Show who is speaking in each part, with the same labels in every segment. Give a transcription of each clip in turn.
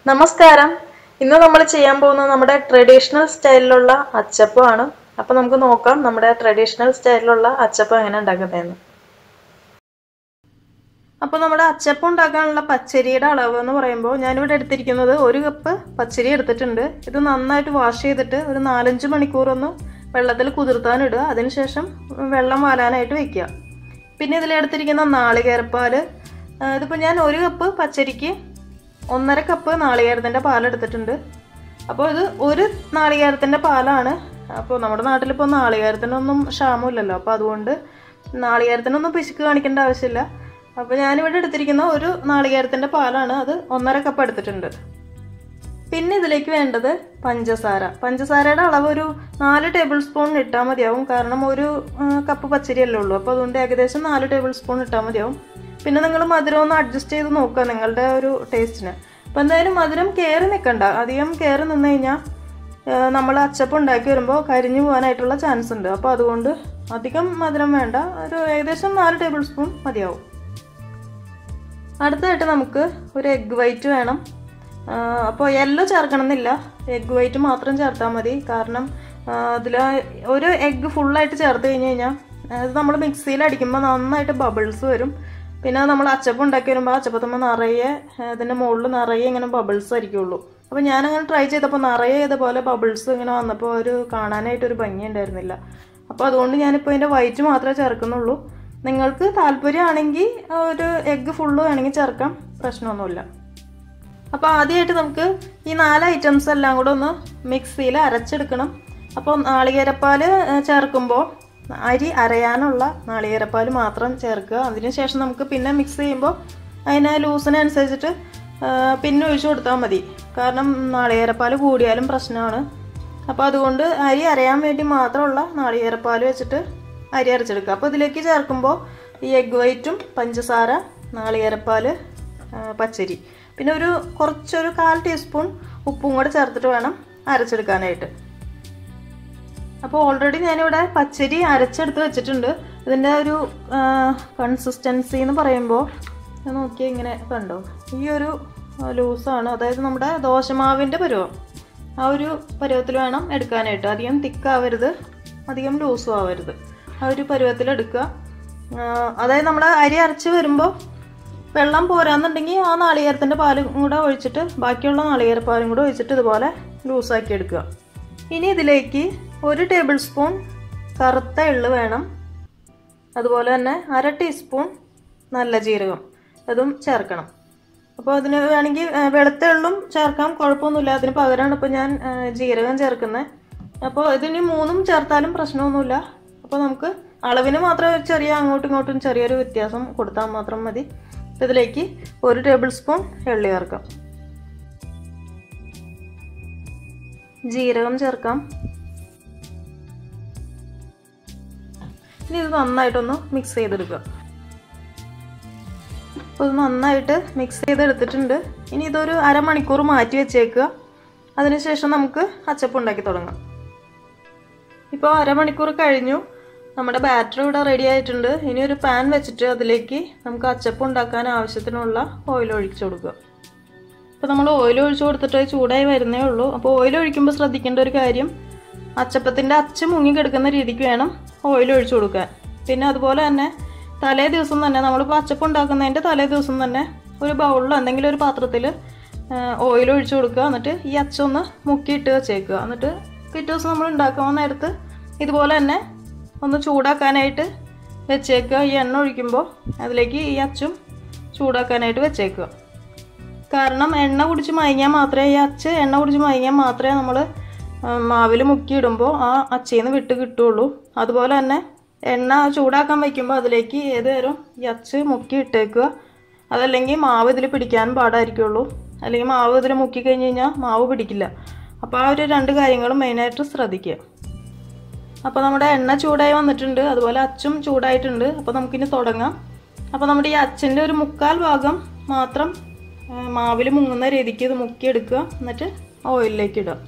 Speaker 1: നമസ്കാരം ഇന്ന് നമ്മൾ ചെയ്യാൻ പോകുന്നത് നമ്മുടെ ട്രഡീഷണൽ സ്റ്റൈലിലുള്ള അച്ചപ്പമാണ് അപ്പൊ നമുക്ക് നോക്കാം നമ്മുടെ ട്രഡീഷണൽ സ്റ്റൈലിലുള്ള അച്ചപ്പം എങ്ങനെ ഉണ്ടാക്കുന്നതെന്ന് അപ്പൊ നമ്മുടെ അച്ചപ്പം ഉണ്ടാക്കാനുള്ള പച്ചരിയുടെ അളവ് എന്ന് പറയുമ്പോൾ ഞാനിവിടെ എടുത്തിരിക്കുന്നത് ഒരു കപ്പ് പച്ചരി എടുത്തിട്ടുണ്ട് ഇത് നന്നായിട്ട് വാഷ് ചെയ്തിട്ട് ഒരു നാലഞ്ച് മണിക്കൂർ ഒന്ന് വെള്ളത്തിൽ കുതിർത്താനിടുക അതിനുശേഷം വെള്ളം വാലാനായിട്ട് വെക്കുക പിന്നെ ഇതിൽ എടുത്തിരിക്കുന്ന നാളികേരപ്പാല് ആ, ഇതിപ്പോൾ ഞാൻ ഒരു കപ്പ് പച്ചരിക്ക് ഒന്നര കപ്പ് നാളികേരത്തിൻ്റെ പാലെടുത്തിട്ടുണ്ട് അപ്പോൾ ഇത് ഒരു നാളികേരത്തിൻ്റെ പാലാണ് അപ്പോൾ നമ്മുടെ നാട്ടിലിപ്പോൾ നാളികേരത്തിനൊന്നും ക്ഷാമമില്ലല്ലോ അപ്പോൾ അതുകൊണ്ട് നാളികേരത്തിനൊന്നും പിശുക്ക് കാണിക്കേണ്ട ആവശ്യമില്ല അപ്പോൾ ഞാനിവിടെ എടുത്തിരിക്കുന്ന ഒരു നാളികേരത്തിൻ്റെ പാലാണ് അത് ഒന്നര കപ്പ് എടുത്തിട്ടുണ്ട് പിന്നെ ഇതിലേക്ക് വേണ്ടത് പഞ്ചസാര പഞ്ചസാരയുടെ അളവ് ഒരു നാല് ടേബിൾ സ്പൂൺ ഇട്ടാൽ മതിയാവും കാരണം ഒരു ആ, കപ്പ് പച്ചരിയല്ലേ ഉള്ളൂ അപ്പോൾ അതുകൊണ്ട് ഏകദേശം നാല് ടേബിൾ സ്പൂൺ ഇട്ടാൽ മതിയാവും പിന്നെ നിങ്ങൾ മധുരം ഒന്ന് അഡ്ജസ്റ്റ് ചെയ്ത് നോക്കുക നിങ്ങളുടെ ഒരു ടേസ്റ്റിന് അപ്പോൾ എന്തായാലും മധുരം കയറി നിൽക്കണ്ട അധികം കയറി നിന്ന് കഴിഞ്ഞാൽ നമ്മൾ അച്ചപ്പം ഉണ്ടാക്കി വരുമ്പോൾ കരിഞ്ഞു പോകാനായിട്ടുള്ള ചാൻസ് ഉണ്ട് അപ്പോൾ അതുകൊണ്ട് അധികം മധുരം വേണ്ട ഒരു ഏകദേശം നാല് ടേബിൾ സ്പൂൺ മതിയാവും അടുത്തതായിട്ട് നമുക്ക് ഒരു എഗ് വൈറ്റ് വേണം അപ്പോൾ യെല്ലോ ചേർക്കണം എന്നില്ല എഗ് വൈറ്റ് മാത്രം ചേർത്താൽ മതി കാരണം അതിൽ ഒരു എഗ്ഗ് ഫുള്ളായിട്ട് ചേർത്ത് കഴിഞ്ഞ് കഴിഞ്ഞാൽ അത് നമ്മൾ മിക്സിയിൽ അടിക്കുമ്പോൾ നന്നായിട്ട് ബബിൾസ് വരും പിന്നെ നമ്മൾ അച്ചപ്പം ഉണ്ടാക്കി വരുമ്പോൾ അച്ചപ്പത്തുമ്പോൾ നിറയെ അതിൻ്റെ മുകളിൽ നിറയെ ഇങ്ങനെ ബബിൾസ് ആയിരിക്കുള്ളൂ അപ്പോൾ ഞാനങ്ങനെ ട്രൈ ചെയ്തപ്പോൾ നിറയെ ഇതുപോലെ ബബിൾസ് ഇങ്ങനെ വന്നപ്പോൾ ഒരു കാണാനായിട്ടൊരു ഭംഗി ഉണ്ടായിരുന്നില്ല അപ്പോൾ അതുകൊണ്ട് ഞാനിപ്പോൾ ഇതിൻ്റെ വൈറ്റ് മാത്രമേ ചേർക്കുന്നുള്ളൂ നിങ്ങൾക്ക് താല്പര്യമാണെങ്കിൽ ഒരു എഗ്ഗ് ഫുള്ള് വേണമെങ്കിൽ ചേർക്കാം പ്രശ്നമൊന്നുമില്ല അപ്പോൾ ആദ്യമായിട്ട് നമുക്ക് ഈ നാല് ഐറ്റംസ് എല്ലാം കൂടെ ഒന്ന് മിക്സിയിൽ അരച്ചെടുക്കണം അപ്പോൾ നാളികേരപ്പാൽ ചേർക്കുമ്പോൾ അരി അരയാനുള്ള നാളികേരപ്പാൽ മാത്രം ചേർക്കുക അതിനുശേഷം നമുക്ക് പിന്നെ മിക്സ് ചെയ്യുമ്പോൾ അതിന് ലൂസിനനുസരിച്ചിട്ട് പിന്നെ ഒഴിച്ചു കൊടുത്താൽ മതി കാരണം നാളികേരപ്പാൽ കൂടിയാലും പ്രശ്നമാണ് അപ്പോൾ അതുകൊണ്ട് അരി അരയാൻ വേണ്ടി മാത്രമുള്ള നാളികേരപ്പാൽ വെച്ചിട്ട് അരി അരച്ചെടുക്കുക അപ്പോൾ ഇതിലേക്ക് ചേർക്കുമ്പോൾ ഈ എഗ് വൈറ്റും പഞ്ചസാര നാളികേരപ്പാൽ പച്ചരി പിന്നെ ഒരു കുറച്ചൊരു കാൽ ടീസ്പൂൺ ഉപ്പും കൂടെ ചേർത്തിട്ട് വേണം അരച്ചെടുക്കാനായിട്ട് അപ്പോൾ ഓൾറെഡി ഞാനിവിടെ പച്ചരി അരച്ചെടുത്ത് വെച്ചിട്ടുണ്ട് ഇതിൻ്റെ ഒരു കൺസിസ്റ്റൻസി എന്ന് പറയുമ്പോൾ നോക്കിയാൽ ഇങ്ങനെ കണ്ടോ ഈ ഒരു ലൂസാണ് അതായത് നമ്മുടെ ദോശമാവിൻ്റെ പരുവം ആ ഒരു പരുവത്തിൽ വേണം എടുക്കാനായിട്ട് അധികം തിക്കാവരുത് അധികം ലൂസും ആവരുത് ആ ഒരു പരുവത്തിൽ എടുക്കുക അതായത് നമ്മൾ അരി അരച്ച് വരുമ്പോൾ വെള്ളം പോരാന്നുണ്ടെങ്കിൽ ആ നാളികേരത്തിൻ്റെ പാലും കൂടെ ഒഴിച്ചിട്ട് ബാക്കിയുള്ള നാളികേരപ്പാലും കൂടെ ഒഴിച്ചിട്ട് ഇതുപോലെ ലൂസാക്കി എടുക്കുക ഇനി ഇതിലേക്ക് ഒരു ടേബിൾ സ്പൂൺ കറുത്ത എള്ള് വേണം അതുപോലെ തന്നെ അര ടീസ്പൂൺ നല്ല ജീരകം അതും ചേർക്കണം അപ്പോൾ അതിന് വേണമെങ്കിൽ വെളുത്ത എള്ളും ചേർക്കാം കുഴപ്പമൊന്നുമില്ല അതിന് പകരമാണ് ഇപ്പോൾ ഞാൻ ജീരകം ചേർക്കുന്നത് അപ്പോൾ ഇതിന് മൂന്നും ചേർത്താലും പ്രശ്നമൊന്നുമില്ല അപ്പോൾ നമുക്ക് അളവിന് മാത്രം ചെറിയ അങ്ങോട്ടും ഇങ്ങോട്ടും ചെറിയൊരു വ്യത്യാസം കൊടുത്താൽ മാത്രം മതി ഇതിലേക്ക് ഒരു ടേബിൾ സ്പൂൺ എള്ളി ചേർക്കാം ജീരകം ചേർക്കാം ഇനി ഇത് നന്നായിട്ടൊന്ന് മിക്സ് ചെയ്തെടുക്കുക അപ്പോൾ ഇത് നന്നായിട്ട് മിക്സ് ചെയ്തെടുത്തിട്ടുണ്ട് ഇനി ഇതൊരു അരമണിക്കൂർ മാറ്റി വെച്ചേക്കുക അതിനുശേഷം നമുക്ക് അച്ചപ്പം ഉണ്ടാക്കി തുടങ്ങാം ഇപ്പോൾ അരമണിക്കൂർ കഴിഞ്ഞു നമ്മുടെ ബാറ്റർ ഇവിടെ റെഡി ആയിട്ടുണ്ട് ഇനി ഒരു പാൻ വെച്ചിട്ട് അതിലേക്ക് നമുക്ക് അച്ചപ്പം ഉണ്ടാക്കാൻ ആവശ്യത്തിനുള്ള ഓയിൽ ഒഴിച്ചു കൊടുക്കുക ഇപ്പോൾ നമ്മൾ ഓയിൽ ഒഴിച്ചു കൊടുത്തിട്ട് ചൂടായി വരുന്നേ ഉള്ളൂ അപ്പോൾ ഓയിൽ ഒഴിക്കുമ്പോൾ ശ്രദ്ധിക്കേണ്ട ഒരു കാര്യം അച്ചപ്പത്തിൻ്റെ അച്ച് മുങ്ങി കിടക്കുന്ന രീതിക്ക് വേണം ഓയിൽ ഒഴിച്ചു കൊടുക്കാൻ പിന്നെ അതുപോലെ തന്നെ തലേ ദിവസം തന്നെ നമ്മളിപ്പോൾ അച്ചപ്പം ഉണ്ടാക്കുന്നതിൻ്റെ തലേ ദിവസം തന്നെ ഒരു ബൗളിലോ എന്തെങ്കിലും ഒരു പാത്രത്തിൽ ഓയിൽ ഒഴിച്ചു കൊടുക്കുക എന്നിട്ട് ഈ അച്ചൊന്ന് മുക്കിയിട്ട് വെച്ചേക്കുക എന്നിട്ട് പിറ്റേ ദിവസം നമ്മൾ ഉണ്ടാക്കാൻ നേരത്ത് ഇതുപോലെ തന്നെ ഒന്ന് ചൂടാക്കാനായിട്ട് വെച്ചേക്കുക ഈ എണ്ണ ഒഴിക്കുമ്പോൾ അതിലേക്ക് ഈ അച്ചും ചൂടാക്കാനായിട്ട് വെച്ചേക്കുക കാരണം എണ്ണ കുടിച്ച് മയങ്ങിയാൽ മാത്രമേ ഈ അച്ച് എണ്ണ കുടിച്ച് മയങ്ങിയാൽ മാത്രമേ നമ്മൾ മാവിൽ മുക്കിയിടുമ്പോൾ ആ അച്ചയിൽ നിന്ന് വിട്ട് കിട്ടുള്ളൂ അതുപോലെ തന്നെ എണ്ണ ചൂടാക്കാൻ വയ്ക്കുമ്പോൾ അതിലേക്ക് ഏത് നേരം ഈ അച്ച് മുക്കി ഇട്ടേക്കുക അതല്ലെങ്കിൽ മാവ് ഇതിൽ പിടിക്കാൻ പാടായിരിക്കുള്ളൂ അല്ലെങ്കിൽ മാവ് ഇതിൽ മുക്കി കഴിഞ്ഞ് കഴിഞ്ഞാൽ മാവ് പിടിക്കില്ല അപ്പോൾ ആ ഒരു രണ്ട് കാര്യങ്ങളും മെയിനായിട്ട് ശ്രദ്ധിക്കുക അപ്പോൾ നമ്മുടെ എണ്ണ ചൂടായി വന്നിട്ടുണ്ട് അതുപോലെ അച്ചും ചൂടായിട്ടുണ്ട് അപ്പോൾ നമുക്കിനി തുടങ്ങാം അപ്പോൾ നമ്മുടെ ഈ അച്ചിൻ്റെ ഒരു മുക്കാൽ ഭാഗം മാത്രം മാവിൽ മുങ്ങുന്ന രീതിക്ക് ഇത് മുക്കിയെടുക്കുക എന്നിട്ട് ഓയിലിലേക്ക് ഇടുക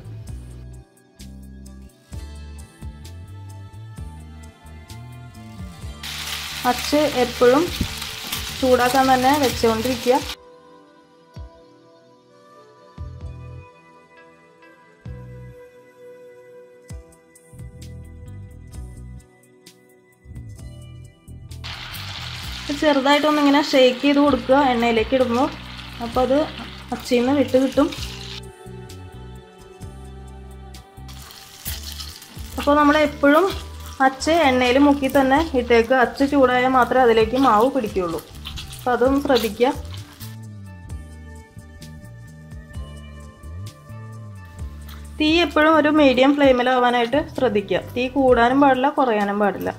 Speaker 1: അച്ച് എപ്പോഴും ചൂടാക്കാൻ തന്നെ വെച്ചുകൊണ്ടിരിക്കുക ചെറുതായിട്ടൊന്ന് ഇങ്ങനെ ഷേക്ക് ചെയ്ത് കൊടുക്കുക എണ്ണയിലേക്ക് ഇടുമ്പോൾ അപ്പോൾ അത് അച്ചിയിൽ നിന്ന് വിട്ട് കിട്ടും അപ്പോൾ നമ്മൾ എപ്പോഴും അച്ച് എണ്ണയിൽ മുക്കി തന്നെ ഇട്ടേക്ക് അച്ച് ചൂടായാൽ മാത്രമേ അതിലേക്ക് മാവ് പിടിക്കുകയുള്ളൂ അപ്പോൾ അതൊന്ന് ശ്രദ്ധിക്കുക തീ എപ്പോഴും ഒരു മീഡിയം ഫ്ലെയിമിലാവാനായിട്ട് ശ്രദ്ധിക്കുക തീ കൂടാനും പാടില്ല കുറയാനും പാടില്ല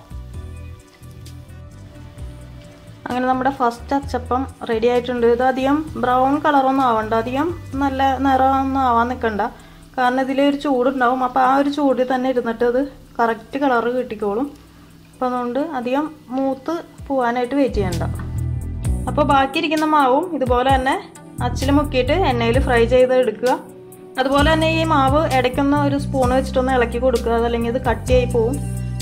Speaker 1: അങ്ങനെ നമ്മുടെ ഫസ്റ്റ് അച്ചപ്പം റെഡി ആയിട്ടുണ്ട് ഇത് അധികം ബ്രൗൺ കളറൊന്നും ആവണ്ട അധികം നല്ല നിറമൊന്നും ആവാൻ നിൽക്കണ്ട കാരണം ഇതിൽ ഒരു ചൂടുണ്ടാവും അപ്പോൾ ആ ഒരു ചൂടിൽ തന്നെ ഇരുന്നിട്ട് അത് കറക്റ്റ് കളറ് കിട്ടിക്കോളും അപ്പോൾ അതുകൊണ്ട് അധികം മൂത്ത് പോവാനായിട്ട് വെയിറ്റ് ചെയ്യണ്ട അപ്പോൾ ബാക്കിയിരിക്കുന്ന മാവും ഇതുപോലെ തന്നെ അച്ചിൽ മുക്കിയിട്ട് എണ്ണയിൽ ഫ്രൈ ചെയ്ത് എടുക്കുക അതുപോലെ തന്നെ ഈ മാവ് ഇടയ്ക്കൊന്ന് ഒരു സ്പൂൺ വെച്ചിട്ടൊന്ന് ഇളക്കി കൊടുക്കുക അതല്ലെങ്കിൽ ഇത് കട്ടിയായി പോവും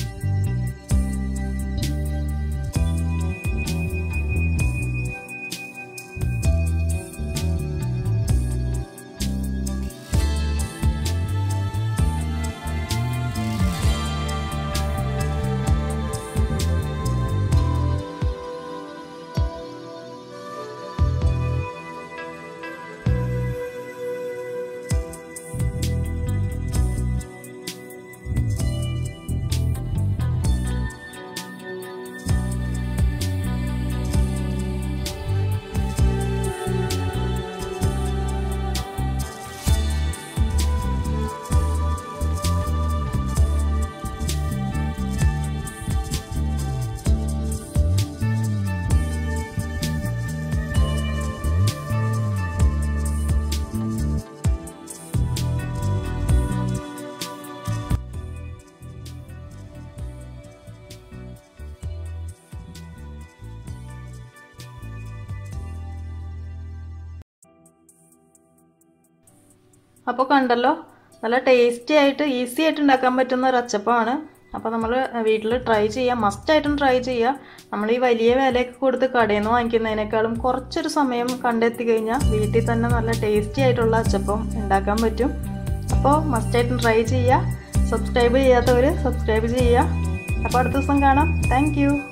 Speaker 1: അപ്പോൾ കണ്ടല്ലോ നല്ല ടേസ്റ്റി ആയിട്ട് ഈസി ആയിട്ട് ഉണ്ടാക്കാൻ പറ്റുന്ന ഒരു അച്ചപ്പമാണ് അപ്പോൾ നമ്മൾ വീട്ടിൽ ട്രൈ ചെയ്യുക മസ്റ്റായിട്ടും ട്രൈ ചെയ്യുക നമ്മൾ ഈ വലിയ വിലയൊക്കെ കൊടുത്ത് കടയിൽ നിന്ന് വാങ്ങിക്കുന്നതിനേക്കാളും കുറച്ചൊരു സമയം കണ്ടെത്തി കഴിഞ്ഞാൽ വീട്ടിൽ തന്നെ നല്ല ടേസ്റ്റി ആയിട്ടുള്ള അച്ചപ്പം ഉണ്ടാക്കാൻ പറ്റും അപ്പോൾ മസ്റ്റായിട്ടും ട്രൈ ചെയ്യുക സബ്സ്ക്രൈബ് ചെയ്യാത്തവർ സബ്സ്ക്രൈബ് ചെയ്യുക അപ്പോൾ അടുത്ത ദിവസം കാണാം താങ്ക്